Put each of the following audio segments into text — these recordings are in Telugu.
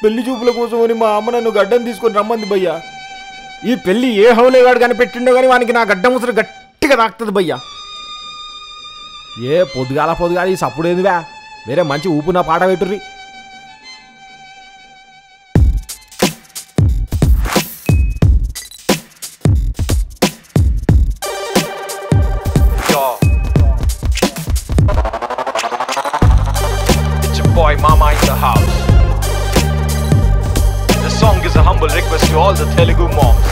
పెళ్లి చూపుల కోసమని మా అమ్మ నన్ను గడ్డం తీసుకొని రమ్మంది భయ్యా ఈ పెళ్లి ఏ హౌలేగాడు కనిపెట్టిండో కానీ వానికి నా గడ్డ ముసరు గట్టిగా తాకుతుంది భయ్యా ఏ పొద్దుగాల పొద్దుగాల ఈ సప్పుడేదివా వేరే మంచి ఊపు నా పాట పెట్టుర్రి Yo. It's your boy Mama in the house. The song is a humble request to all the Telugu moms.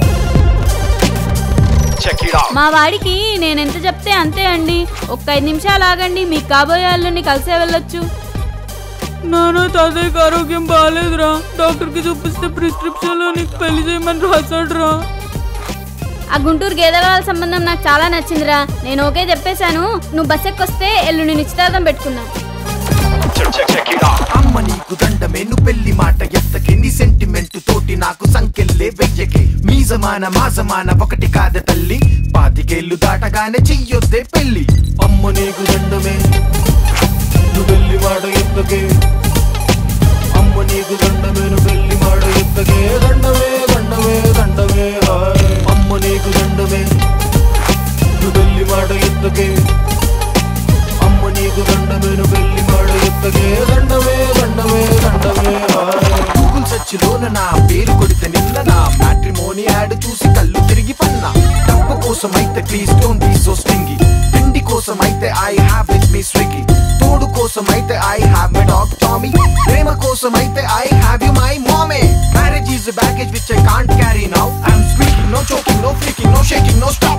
Check it out. మా వాడికి నేను ఎంత చెప్తే అంతే అండి ఒక్క ఐదు నిమిషాలు ఆగండి మీకు కాబోయే వాళ్ళని కలిసే వెళ్ళొచ్చు నాన్న తాతయ్యకి ఆరోగ్యం బాగాలేదురా డాక్టర్కి చూపిస్తే ప్రిస్క్రిప్షన్లో నీకు పెళ్లి చేయమని రాశాడురా ఆ గుంటూరు గేదెల సంబంధం నాకు చాలా నచ్చిందిరా నేను ఓకే చెప్పేశాను నువ్వు బస్ ఎక్కొస్తే ఎల్లుండి నిశ్చితార్థం పెట్టుకున్నాను Check, check, check it out. అమ్మ నీకు దండమేను పెళ్లి మాట ఎత్తకే నీ సెంటిమెంట్ తోటి నాకు సంకెళ్ళే వెయ్యకే మీ జమాన మా జమాన ఒకటి కాద తల్లి పాతికేళ్లు దాటగానే చెయ్యొద్దే పెళ్లి అమ్మ నీకు దండమే నువ్వు పెళ్లి మాట ఎత్తకే అమ్మ నీకు దండమేను పెళ్లి మాట ఎత్తకే దండమే దండమే దండమే హాయ్. అమ్మ నీకు దండమే నువ్వు పెళ్లి మాట ఎత్తకే అమ్మ నీకు దండమేను పెళ్లి మాట ఎత్తకే దండమే దండమే దండమే గూగుల్ సెర్చ్ లోన నా పేరు కొడితే నిన్న నా మ్యాట్రిమోని యాడ్ చూసి కళ్ళు తిరిగి పన్నా డబ్బు కోసం అయితే please don't be so stingy తిండి కోసం అయితే I have with me Swiggy తోడు కోసం అయితే I have my dog Tommy ప్రేమ కోసం అయితే ఐ హావ్ యు మై మామే marriage is baggage which I can't carry now I'm speaking no choking no freaking no shaking no stop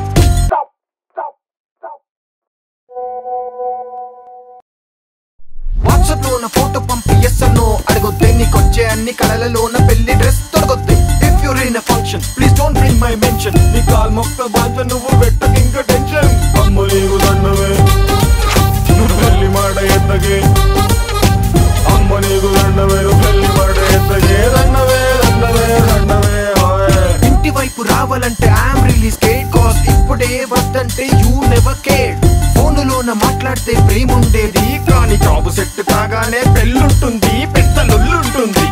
WhatsApp లోన ఫోటో పంపి ఎస్ నో అడగొద్దే నీకొచ్చే అన్ని కళలలోన పెళ్లి డ్రెస్ తొడగొద్దే if your in function please don't bring my mention నీ కాల్ మొక్క బాధ నువ్వు పెట్టక ఇంకా టెన్షన్ అమ్మ నీకు దండమే నువ్వు పెళ్లి మాట ఎత్తగే అమ్మ నీకు దండమే నువ్వు పెళ్లి మాట ఎత్తగే దండమే దండమే దండమే హాయ్. ఇంటి వైపు రావాలంటే ఐఎమ్ రియలీ స్కేట్ కాస్ ఇప్పుడే వద్దంటే యూ నెవర్ కేర్ ఫోనులోన మాట్లాడితే ప్రేమ ఉండేది కానీ జాబ్ సెట్ కాగానే పెళ్ళుంటుంది పెద్ద లొల్లుంటుంది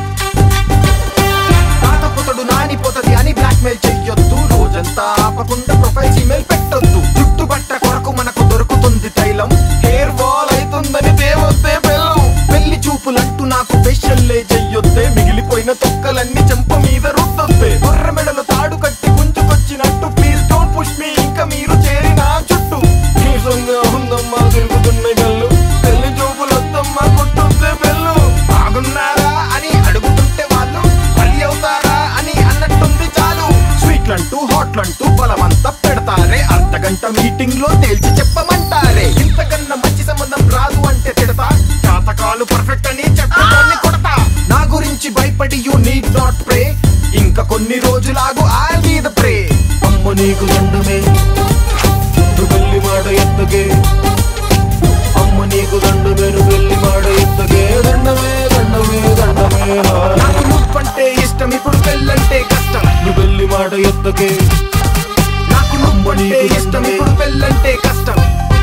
తాతపోతడు నానిపోతది అని బ్లాక్ మెయిల్ చెయ్యొద్దు రోజంతా ఆపకుండా ప్రొఫైల్స్ ఇమెయిల్ పెట్టొద్దు చుట్టుపట్ట కొరకు మనకు దొరుకుతుంది తైలం హెయిర్ ఫాల్ అవుతుందని తేవొద్దే బెల్లం పెళ్లి చూపులంటూ నాకు ఫేషియల్లే చెయ్యొద్దే మిగిలిపోయిన తొక్కలన్నీ చెంప మీద రుద్దొద్దే కొర్ర మెడలో తాడు కట్టి గుంజుకొచ్చినట్టు ప్లీజ్ డోంట్ పుష్ మీ ఇంకా మీరు చేరిన చుట్టూ నీసంగా ఉందమ్మా తిరుగుతున్న గల్లు పెళ్లి చూపులు వద్దమ్మా కొట్టొద్దే బెల్లు బాగున్నారా అని అడుగుతుంటే వాళ్ళు బలి అవుతారా అని అన్నట్టుంది చాలు స్వీట్లంటూ హాట్లంటూ బలమంతా పెడతారే అర్ధగంట మీటింగ్ లో తేల్చి చెప్పమంటారే ఇంతకన్నా మంచి సంబంధం రాదు అంటే తిడతా జాతకాలు పర్ఫెక్ట్ అని చెప్పడాన్ని కొడతా నా గురించి భయపడి యూ నీడ్ నాట్ ప్రే ఇంకా కొన్ని రోజులాగు ఆ మీద ప్రే అమ్మ నీకు దండమే నువ్వు వెళ్ళి మాట ఎత్తకే అమ్మ నీకు దండమే నువ్వు వెళ్ళి మాట ఎత్తకే దండమే దండమే దండమే నాకు నువ్వంటే ఇష్టం ఇప్పుడు పెళ్ళంటే కష్టం నువ్వు వెళ్ళి మాట ఎత్తకే నాకు నువ్వంటే ఇష్టం ఇప్పుడు పెళ్ళంటే కష్టం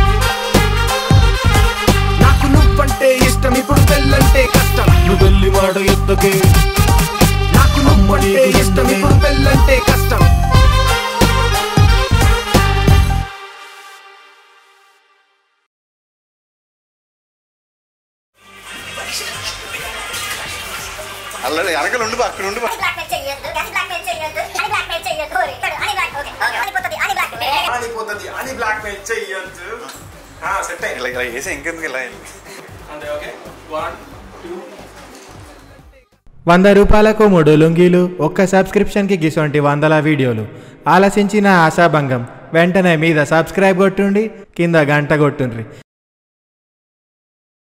నాకు నువ్వంటే ఇష్టం ఇప్పుడు పెళ్ళంటే కష్టం నువ్వు వెళ్ళి మాట ఎత్తకే నాకు నువ్వంటే ఇష్టం ఇప్పుడు పెళ్ళంటే కష్టం అల్లరి వెనకలు ఉండు బా, అక్కడ ఉండు బా. బ్లాక్మెయిల్ చేయొద్దు అని బ్లాక్మెయిల్ చేయొద్దు అని బ్లాక్మెయిల్ చేయొద్దు ఓరి అని బ్లాక్ ఓకే అనిపోతుంది అని బ్లాక్మెయిల్ ఆడిపోతుంది అని బ్లాక్ మెయిల్ చెయ్యొద్దు సెట్ అయ్యి ఇలా ఇలా వేసి ఇంకెందుకు ఇలా అంటే ఓకే వన్ టూ వంద రూపాయలకు మూడు లుంగీలు ఒక్క సబ్స్క్రిప్షన్కి గిసొంటి వందల వీడియోలు ఆలసించిన ఆశాభంగం వెంటనే మీద సబ్స్క్రైబ్ కొట్టుండి కింద గంట కొట్టుండ్రి